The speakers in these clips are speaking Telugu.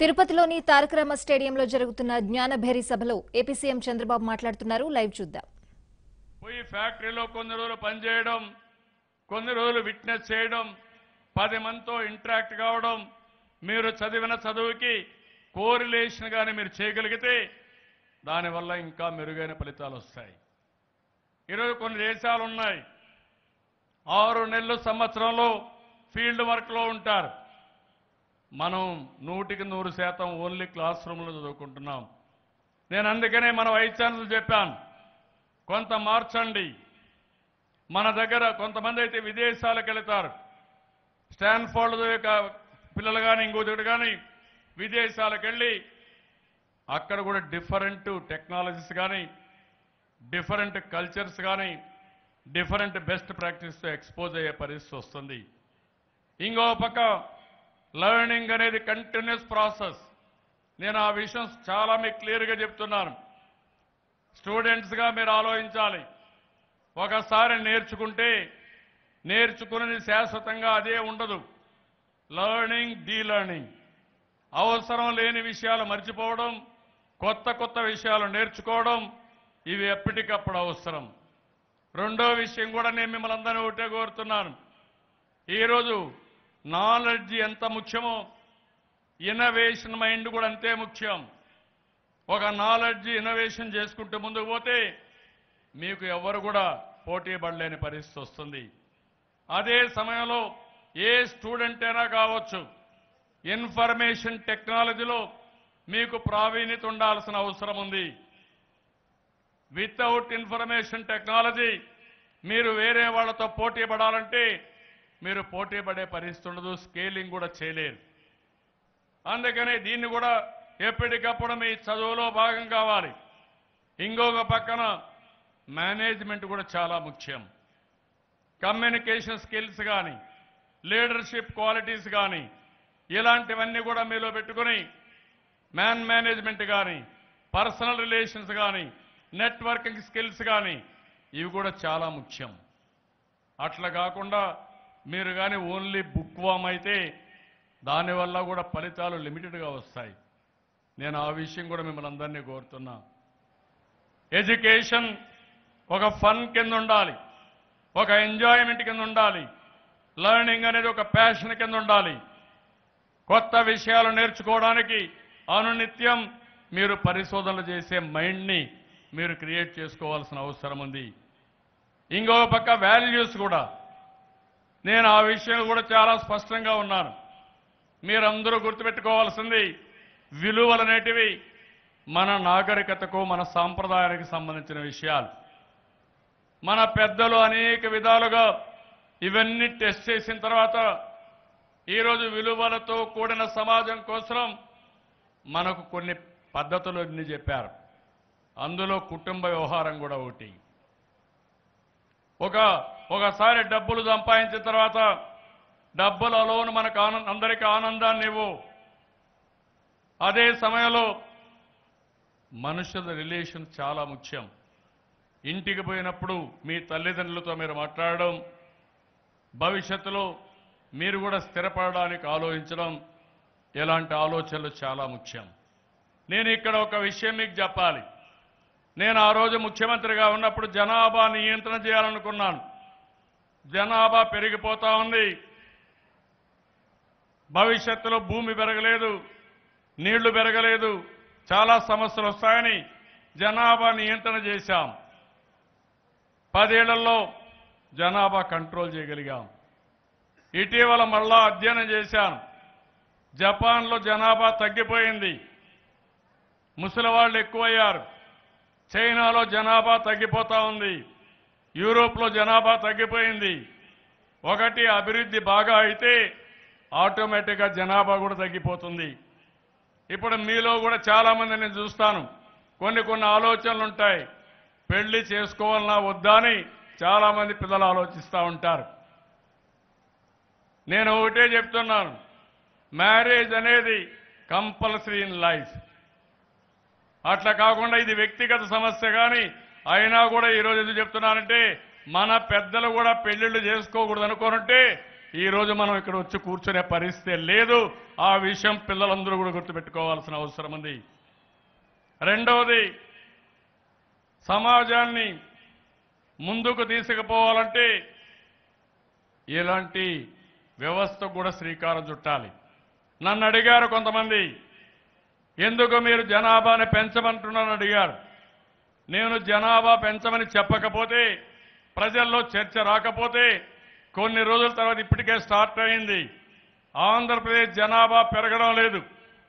తిరుపతిలోని తారకరామ స్టేడియంలో జరుగుతున్న జ్ఞానభేరి సభలో ఏపీ సీఎం చంద్రబాబు మాట్లాడుతున్నారు లైవ్ చూద్దాం పోయి ఫ్యాక్టరీలో కొన్ని రోజులు పనిచేయడం కొన్ని రోజులు విట్నెస్ చేయడం పది మందితో ఇంటరాక్ట్ కావడం మీరు చదివిన చదువుకి కోరిలేషన్ కానీ మీరు చేయగలిగితే దానివల్ల ఇంకా మెరుగైన ఫలితాలు వస్తాయి ఈరోజు కొన్ని దేశాలు ఉన్నాయి ఆరు నెలలు సంవత్సరంలో ఫీల్డ్ వర్క్లో ఉంటారు మనం నూటికి నూరు శాతం ఓన్లీ క్లాస్ రూమ్లో చదువుకుంటున్నాం నేను అందుకనే మన వైస్ ఛాన్సలర్ చెప్పాను కొంత మార్చండి మన దగ్గర కొంతమంది అయితే విదేశాలకు వెళతారు స్టాన్ఫోర్డ్ యొక్క పిల్లలు కానీ ఇంకో దగ్గర కానీ విదేశాలకు వెళ్ళి అక్కడ కూడా డిఫరెంట్ టెక్నాలజీస్ కానీ డిఫరెంట్ కల్చర్స్ కానీ డిఫరెంట్ బెస్ట్ ప్రాక్టీస్తో ఎక్స్పోజ్ అయ్యే పరిస్థితి వస్తుంది ఇంకో పక్క లెర్నింగ్ అనేది కంటిన్యూస్ ప్రాసెస్ నేను ఆ విషయం చాలా మీకు క్లియర్గా చెప్తున్నాను స్టూడెంట్స్గా మీరు ఆలోచించాలి ఒకసారి నేర్చుకుంటే నేర్చుకున్నది శాశ్వతంగా అదే ఉండదు లర్నింగ్ డీ లర్నింగ్ అవసరం లేని విషయాలు మర్చిపోవడం కొత్త కొత్త విషయాలు నేర్చుకోవడం ఇవి ఎప్పటికప్పుడు అవసరం రెండో విషయం కూడా నేను మిమ్మల్ని అందరినీ ఒకటే కోరుతున్నాను ఈరోజు నాలెడ్జ్ ఎంత ముఖ్యమో ఇన్నోవేషన్ మైండ్ కూడా అంతే ముఖ్యం ఒక నాలెడ్జ్ ఇన్నోవేషన్ చేసుకుంటూ ముందుకు పోతే మీకు ఎవరు కూడా పోటీ పడలేని పరిస్థితి వస్తుంది అదే సమయంలో ఏ స్టూడెంట్ అయినా కావచ్చు ఇన్ఫర్మేషన్ టెక్నాలజీలో మీకు ప్రావీణ్యత ఉండాల్సిన అవసరం ఉంది వితౌట్ ఇన్ఫర్మేషన్ టెక్నాలజీ మీరు వేరే వాళ్ళతో పోటీ పడాలంటే మీరు పోటీ పడే పరిస్థితి ఉండదు స్కేలింగ్ కూడా చేయలేరు అందుకనే దీన్ని కూడా ఎప్పటికప్పుడు మీ చదువులో భాగం కావాలి ఇంకొక పక్కన మేనేజ్మెంట్ కూడా చాలా ముఖ్యం కమ్యూనికేషన్ స్కిల్స్ కానీ లీడర్షిప్ క్వాలిటీస్ కానీ ఇలాంటివన్నీ కూడా మీలో పెట్టుకుని మ్యాన్ మేనేజ్మెంట్ కానీ పర్సనల్ రిలేషన్స్ కానీ నెట్వర్కింగ్ స్కిల్స్ కానీ ఇవి కూడా చాలా ముఖ్యం అట్లా కాకుండా మీరు కానీ ఓన్లీ బుక్ వామ్ అయితే దానివల్ల కూడా ఫలితాలు లిమిటెడ్గా వస్తాయి నేను ఆ విషయం కూడా మిమ్మల్ని అందరినీ కోరుతున్నా ఎడ్యుకేషన్ ఒక ఫన్ కింద ఉండాలి ఒక ఎంజాయ్మెంట్ కింద ఉండాలి లర్నింగ్ అనేది ఒక ప్యాషన్ కింద ఉండాలి కొత్త విషయాలు నేర్చుకోవడానికి అనునిత్యం మీరు పరిశోధనలు చేసే మైండ్ని మీరు క్రియేట్ చేసుకోవాల్సిన అవసరం ఉంది ఇంకో పక్క వాల్యూస్ కూడా నేను ఆ విషయం కూడా చాలా స్పష్టంగా ఉన్నాను మీరందరూ గుర్తుపెట్టుకోవాల్సింది విలువలు అనేటివి మన నాగరికతకు మన సాంప్రదాయానికి సంబంధించిన విషయాలు మన పెద్దలు అనేక విధాలుగా ఇవన్నీ టెస్ట్ చేసిన తర్వాత ఈరోజు విలువలతో కూడిన సమాజం కోసం మనకు కొన్ని పద్ధతులు అన్ని చెప్పారు అందులో కుటుంబ వ్యవహారం కూడా ఒకటి ఒక ఒకసారి డబ్బులు సంపాదించిన తర్వాత డబ్బుల లోన్ మనకు ఆనంద అందరికీ ఆనందాన్ని ఇవ్వు అదే సమయంలో మనుషుల రిలేషన్ చాలా ముఖ్యం ఇంటికి పోయినప్పుడు మీ తల్లిదండ్రులతో మీరు మాట్లాడడం భవిష్యత్తులో మీరు కూడా స్థిరపడడానికి ఆలోచించడం ఇలాంటి ఆలోచనలు చాలా ముఖ్యం నేను ఇక్కడ ఒక విషయం మీకు చెప్పాలి నేను ఆ రోజు ముఖ్యమంత్రిగా ఉన్నప్పుడు జనాభా నియంత్రణ చేయాలనుకున్నాను జనాభా పెరిగిపోతా ఉంది భవిష్యత్తులో భూమి పెరగలేదు నీళ్లు పెరగలేదు చాలా సమస్యలు వస్తాయని జనాభా నియంత్రణ చేశాం పదేళ్లలో జనాభా కంట్రోల్ చేయగలిగాం ఇటీవల మళ్ళా అధ్యయనం చేశాను జపాన్లో జనాభా తగ్గిపోయింది ముసలివాళ్ళు ఎక్కువయ్యారు చైనాలో జనాభా తగ్గిపోతా ఉంది యూరోప్లో జనాభా తగ్గిపోయింది ఒకటి అభివృద్ధి బాగా అయితే ఆటోమేటిక్గా జనాభా కూడా తగ్గిపోతుంది ఇప్పుడు మీలో కూడా చాలా మంది నేను చూస్తాను కొన్ని కొన్ని ఆలోచనలు ఉంటాయి పెళ్లి చేసుకోవాలన్నా వద్దా అని చాలా మంది పిల్లలు ఆలోచిస్తూ ఉంటారు నేను ఒకటే చెప్తున్నాను మ్యారేజ్ అనేది కంపల్సరీ ఇన్ లైఫ్ అట్లా కాకుండా ఇది వ్యక్తిగత సమస్య కానీ అయినా కూడా ఈరోజు ఎందుకు చెప్తున్నానంటే మన పెద్దలు కూడా పెళ్లిళ్ళు చేసుకోకూడదు అనుకోనంటే ఈ రోజు మనం ఇక్కడ వచ్చి కూర్చునే పరిస్థితి లేదు ఆ విషయం పిల్లలందరూ కూడా గుర్తుపెట్టుకోవాల్సిన అవసరం ఉంది రెండవది సమాజాన్ని ముందుకు తీసుకుపోవాలంటే ఇలాంటి వ్యవస్థ కూడా శ్రీకారం చుట్టాలి నన్ను అడిగారు కొంతమంది ఎందుకు మీరు జనాభాని పెంచమంటున్నారని అడిగారు నేను జనాభా పెంచమని చెప్పకపోతే ప్రజల్లో చర్చ రాకపోతే కొన్ని రోజుల తర్వాత ఇప్పటికే స్టార్ట్ అయింది ఆంధ్రప్రదేశ్ జనాభా పెరగడం లేదు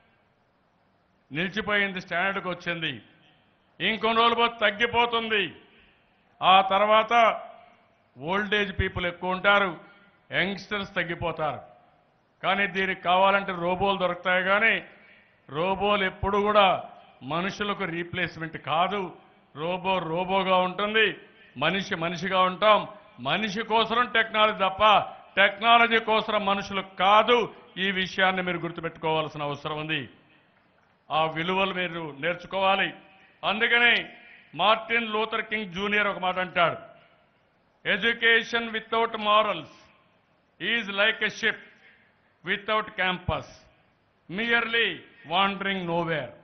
నిలిచిపోయింది స్టాండర్డ్కి వచ్చింది ఇంకొన్ని రోజులు పోతే తగ్గిపోతుంది ఆ తర్వాత ఓల్డేజ్ పీపుల్ ఎక్కువ ఉంటారు యంగ్స్టర్స్ తగ్గిపోతారు కానీ దీనికి కావాలంటే రోబోలు దొరుకుతాయి కానీ రోబోలు ఎప్పుడు కూడా మనుషులకు రీప్లేస్మెంట్ కాదు రోబో రోబోగా ఉంటుంది మనిషి మనిషిగా ఉంటాం మనిషి కోసం టెక్నాలజీ తప్ప టెక్నాలజీ కోసం మనుషులు కాదు ఈ విషయాన్ని మీరు గుర్తుపెట్టుకోవాల్సిన అవసరం ఉంది ఆ విలువలు మీరు నేర్చుకోవాలి అందుకని మార్టిన్ లూథర్ కింగ్ జూనియర్ ఒక మాట అంటాడు education without morals is like a ship without campus merely wandering nowhere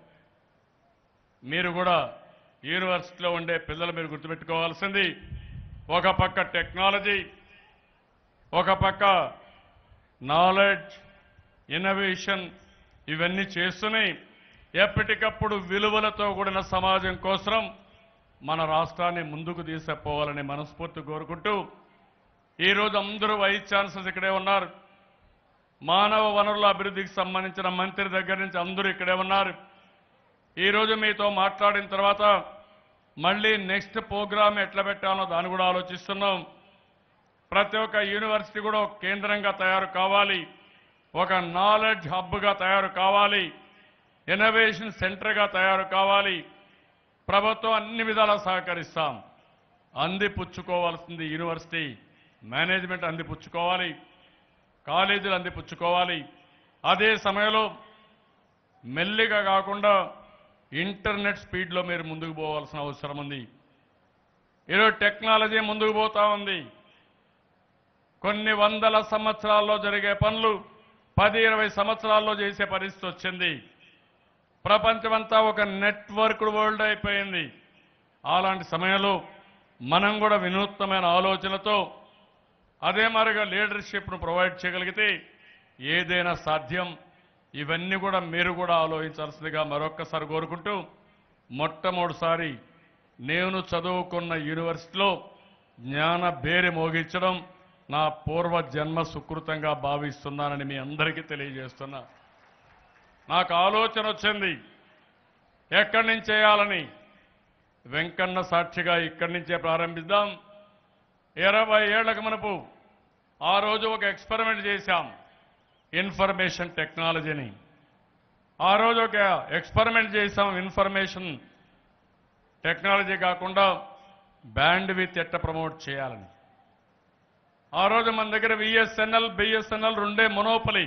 మీరు కూడా యూనివర్సిటీలో ఉండే పిల్లలు మీరు గుర్తుపెట్టుకోవాల్సింది ఒక పక్క టెక్నాలజీ ఒక పక్క నాలెడ్జ్ ఇన్నోవేషన్ ఇవన్నీ చేస్తూనే ఎప్పటికప్పుడు విలువలతో కూడిన సమాజం కోసం మన రాష్ట్రాన్ని ముందుకు తీసుకుపోవాలని మనస్ఫూర్తి కోరుకుంటూ ఈరోజు అందరూ వైస్ ఛాన్సలర్స్ ఇక్కడే ఉన్నారు మానవ వనరుల అభివృద్ధికి సంబంధించిన మంత్రి దగ్గర నుంచి అందరూ ఇక్కడే ఉన్నారు ఈరోజు మీతో మాట్లాడిన తర్వాత మళ్ళీ నెక్స్ట్ ప్రోగ్రామ్ ఎట్లా పెట్టాలో దాన్ని కూడా ఆలోచిస్తున్నాం ప్రతి ఒక్క యూనివర్సిటీ కూడా ఒక కేంద్రంగా తయారు కావాలి ఒక నాలెడ్జ్ హబ్గా తయారు కావాలి ఇన్నోవేషన్ సెంటర్గా తయారు కావాలి ప్రభుత్వం అన్ని విధాలా సహకరిస్తాం అందిపుచ్చుకోవాల్సింది యూనివర్సిటీ మేనేజ్మెంట్ అందిపుచ్చుకోవాలి కాలేజీలు అందిపుచ్చుకోవాలి అదే సమయంలో మెల్లిగా కాకుండా ఇంటర్నెట్ స్పీడ్లో మీరు ముందుకు పోవాల్సిన అవసరం ఉంది ఈరోజు టెక్నాలజీ ముందుకు పోతా ఉంది కొన్ని వందల సంవత్సరాల్లో జరిగే పనులు పది ఇరవై సంవత్సరాల్లో చేసే పరిస్థితి వచ్చింది ప్రపంచమంతా ఒక నెట్వర్క్డ్ వరల్డ్ అయిపోయింది అలాంటి సమయంలో మనం కూడా వినూత్నమైన ఆలోచనతో అదే మరిగా లీడర్షిప్ను ప్రొవైడ్ చేయగలిగితే ఏదైనా సాధ్యం ఇవన్నీ కూడా మీరు కూడా ఆలోచించాల్సిందిగా మరొక్కసారి కోరుకుంటూ మొట్టమొదటిసారి నేను చదువుకున్న యూనివర్సిటీలో జ్ఞాన బేరి మోగించడం నా పూర్వ జన్మ సుకృతంగా భావిస్తున్నానని మీ అందరికీ తెలియజేస్తున్నా నాకు ఆలోచన వచ్చింది ఎక్కడి నుంచి చేయాలని వెంకన్న సాక్షిగా ఇక్కడి నుంచే ప్రారంభిద్దాం ఇరవై ఏళ్లకు మనపు ఆ రోజు ఒక ఎక్స్పెరిమెంట్ చేశాం ఇన్ఫర్మేషన్ టెక్నాలజీని ఆ రోజు ఒక ఎక్స్పెరిమెంట్ చేశాం ఇన్ఫర్మేషన్ టెక్నాలజీ కాకుండా బ్యాండ్ విత్ ఎట్ట ప్రమోట్ చేయాలని ఆ రోజు మన దగ్గర విఎస్ఎన్ఎల్ బిఎస్ఎన్ఎల్ రెండే మొనోపలి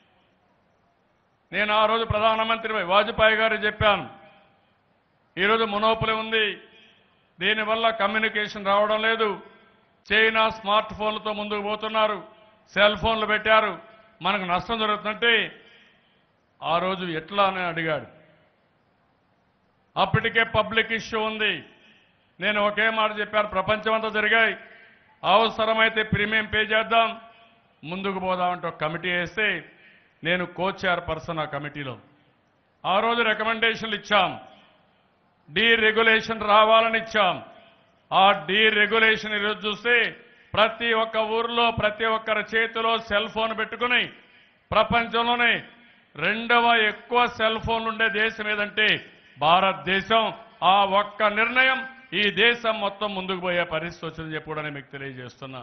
నేను ఆ రోజు ప్రధానమంత్రి వాజ్పేయి గారు చెప్పాను ఈరోజు మొనోపలి ఉంది దీనివల్ల కమ్యూనికేషన్ రావడం లేదు చైనా స్మార్ట్ ఫోన్లతో ముందుకు పోతున్నారు సెల్ ఫోన్లు పెట్టారు మనకు నష్టం జరుగుతుందంటే ఆ రోజు ఎట్లా అని అడిగాడు అప్పటికే పబ్లిక్ ఇష్యూ ఉంది నేను ఒకే మాట చెప్పాను ప్రపంచమంతా జరిగాయి అవసరమైతే ప్రీమియం పే చేద్దాం ముందుకు పోదామంటే ఒక కమిటీ వేస్తే నేను కో చైర్ పర్సన్ ఆ కమిటీలో ఆ రోజు రికమెండేషన్లు ఇచ్చాం డీ రెగ్యులేషన్ రావాలని ఇచ్చాం ఆ డీ రెగ్యులేషన్ ఈరోజు చూస్తే ప్రతి ఒక్క ఊర్లో ప్రతి ఒక్కరి చేతిలో సెల్ ఫోన్ పెట్టుకుని ప్రపంచంలోనే రెండవ ఎక్కువ సెల్ ఫోన్లు ఉండే దేశం ఏదంటే భారతదేశం ఆ ఒక్క నిర్ణయం ఈ దేశం మొత్తం ముందుకు పోయే పరిస్థితి వచ్చిందని చెప్పి కూడా నేను మీకు తెలియజేస్తున్నా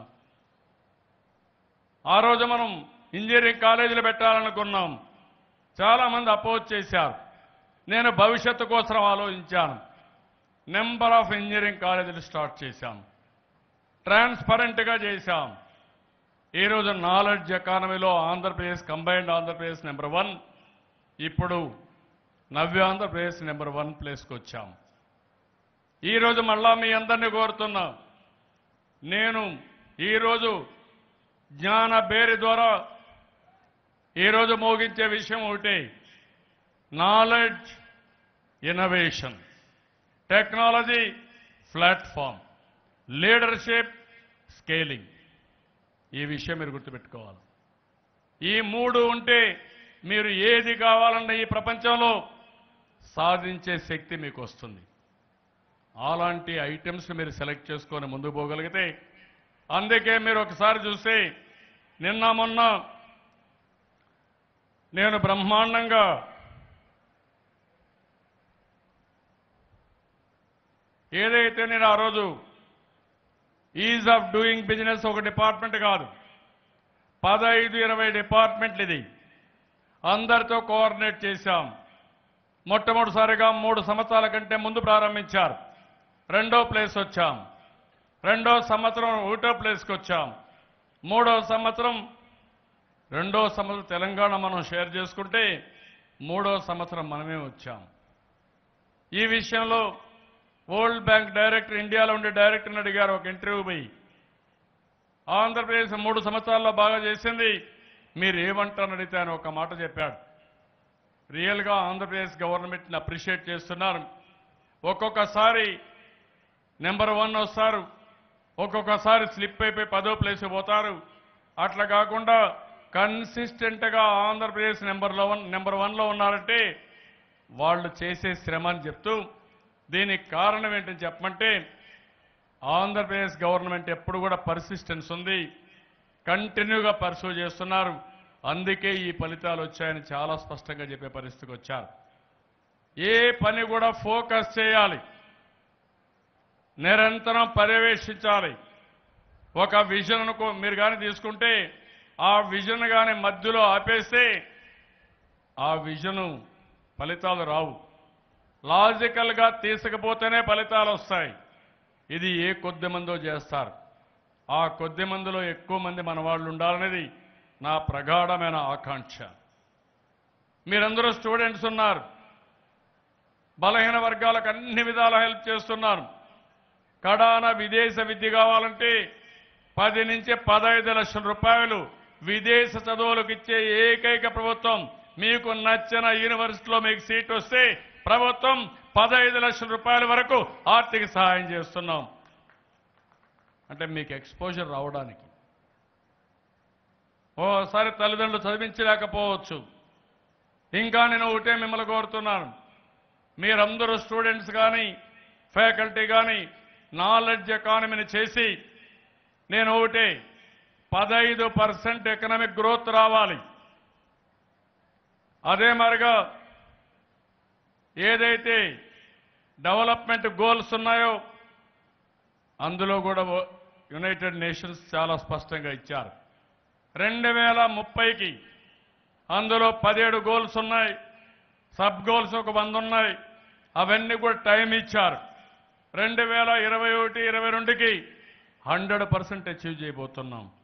ఆ రోజు మనం ఇంజనీరింగ్ కాలేజీలు పెట్టాలనుకున్నాం చాలా మంది అపోజ్ చేశారు నేను భవిష్యత్తు కోసం ఆలోచించాను నెంబర్ ఆఫ్ ఇంజనీరింగ్ కాలేజీలు స్టార్ట్ చేశాం ట్రాన్స్పరెంట్గా చేశాం ఈరోజు నాలెడ్జ్ ఎకానమీలో Andhra Pradesh combined Andhra Pradesh number one ఇప్పుడు నవ్య ఆంధ్రప్రదేశ్ నెంబర్ వన్ ప్లేస్కి వచ్చాం ఈరోజు మళ్ళా మీ అందరినీ కోరుతున్నా నేను ఈరోజు జ్ఞాన బేరి ద్వారా ఈరోజు మోగించే విషయం ఒకటి knowledge innovation technology platform leadership scaling ఈ విషయం మీరు గుర్తుపెట్టుకోవాలి ఈ మూడు ఉంటే మీరు ఏది కావాలన్న ఈ ప్రపంచంలో సాధించే శక్తి మీకు వస్తుంది అలాంటి ఐటమ్స్ మీరు సెలెక్ట్ చేసుకొని ముందుకు పోగలిగితే అందుకే మీరు ఒకసారి చూస్తే నిన్న మొన్న నేను బ్రహ్మాండంగా ఏదైతే నేను ఆ రోజు ఈజ్ ఆఫ్ డూయింగ్ బిజినెస్ ఒక డిపార్ట్మెంట్ కాదు పదహైదు ఇరవై డిపార్ట్మెంట్లు ఇది అందరితో కోఆర్డినేట్ చేశాం మొట్టమొదటిసారిగా మూడు సంవత్సరాల కంటే ముందు ప్రారంభించారు రెండో ప్లేస్ వచ్చాం రెండో సంవత్సరం ఒకటో ప్లేస్కి వచ్చాం మూడో సంవత్సరం రెండో సంవత్సరం తెలంగాణ మనం షేర్ చేసుకుంటే మూడో సంవత్సరం మనమే వచ్చాం ఈ విషయంలో వరల్డ్ బ్యాంక్ డైరెక్టర్ ఇండియాలో ఉండే డైరెక్టర్ని అడిగారు ఒక ఇంటర్వ్యూ పోయి ఆంధ్రప్రదేశ్ మూడు సంవత్సరాల్లో బాగా చేసింది మీరు ఏమంటారని అడిగితే ఆయన ఒక మాట చెప్పాడు రియల్గా ఆంధ్రప్రదేశ్ గవర్నమెంట్ని అప్రిషియేట్ చేస్తున్నారు ఒక్కొక్కసారి నెంబర్ వన్ వస్తారు ఒక్కొక్కసారి స్లిప్ అయిపోయి పదో ప్లేస్ పోతారు అట్లా కాకుండా కన్సిస్టెంట్గా ఆంధ్రప్రదేశ్ నెంబర్ వన్ నెంబర్ వన్లో ఉన్నారంటే వాళ్ళు చేసే శ్రమ అని చెప్తూ దీనికి కారణం ఏంటని చెప్పమంటే ఆంధ్రప్రదేశ్ గవర్నమెంట్ ఎప్పుడు కూడా పర్సిస్టెన్స్ ఉంది కంటిన్యూగా పర్సూ చేస్తున్నారు అందుకే ఈ ఫలితాలు వచ్చాయని చాలా స్పష్టంగా చెప్పే పరిస్థితికి వచ్చారు ఏ పని కూడా ఫోకస్ చేయాలి నిరంతరం పర్యవేక్షించాలి ఒక విజన్ అనుకో మీరు కానీ తీసుకుంటే ఆ విజన్ కానీ మధ్యలో ఆపేస్తే ఆ విజను ఫలితాలు రావు లాజికల్గా తీసుకుపోతేనే ఫలితాలు వస్తాయి ఇది ఏ కొద్ది మందో చేస్తారు ఆ కొద్ది మందిలో ఎక్కువ మంది మన వాళ్ళు ఉండాలనేది నా ప్రగాఢమైన ఆకాంక్ష మీరందరూ స్టూడెంట్స్ ఉన్నారు బలహీన వర్గాలకు అన్ని విధాల హెల్ప్ చేస్తున్నారు కడాన విదేశ విద్య కావాలంటే పది నుంచి పదహైదు లక్షల రూపాయలు విదేశ చదువులకు ఇచ్చే ఏకైక ప్రభుత్వం మీకు నచ్చిన యూనివర్సిటీలో మీకు సీట్ వస్తే ప్రభుత్వం పదహైదు లక్షల రూపాయల వరకు ఆర్థిక సహాయం చేస్తున్నాం అంటే మీకు ఎక్స్పోజర్ రావడానికి ఓసారి తల్లిదండ్రులు చదివించలేకపోవచ్చు ఇంకా నేను ఒకటే మిమ్మల్ని కోరుతున్నాను మీరందరూ స్టూడెంట్స్ కానీ ఫ్యాకల్టీ కానీ నాలెడ్జ్ ఎకానమీని చేసి నేను ఒకటే పదహైదు పర్సెంట్ ఎకనామిక్ గ్రోత్ రావాలి అదే మరిగా ఏదైతే డెవలప్మెంట్ గోల్స్ ఉన్నాయో అందులో కూడా ఓ- యునైటెడ్ నేషన్స్ చాలా స్పష్టంగా ఇచ్చారు రెండు వేల ముప్పైకి అందులో పదిహేడు గోల్స్ ఉన్నాయి సబ్ గోల్స్ ఒక వంద ఉన్నాయి అవన్నీ కూడా టైం ఇచ్చారు రెండు వేల ఇరవై ఒకటి ఇరవై రెండుకి హండ్రెడ్ పర్సెంట్ అచీవ్ చేయబోతున్నాం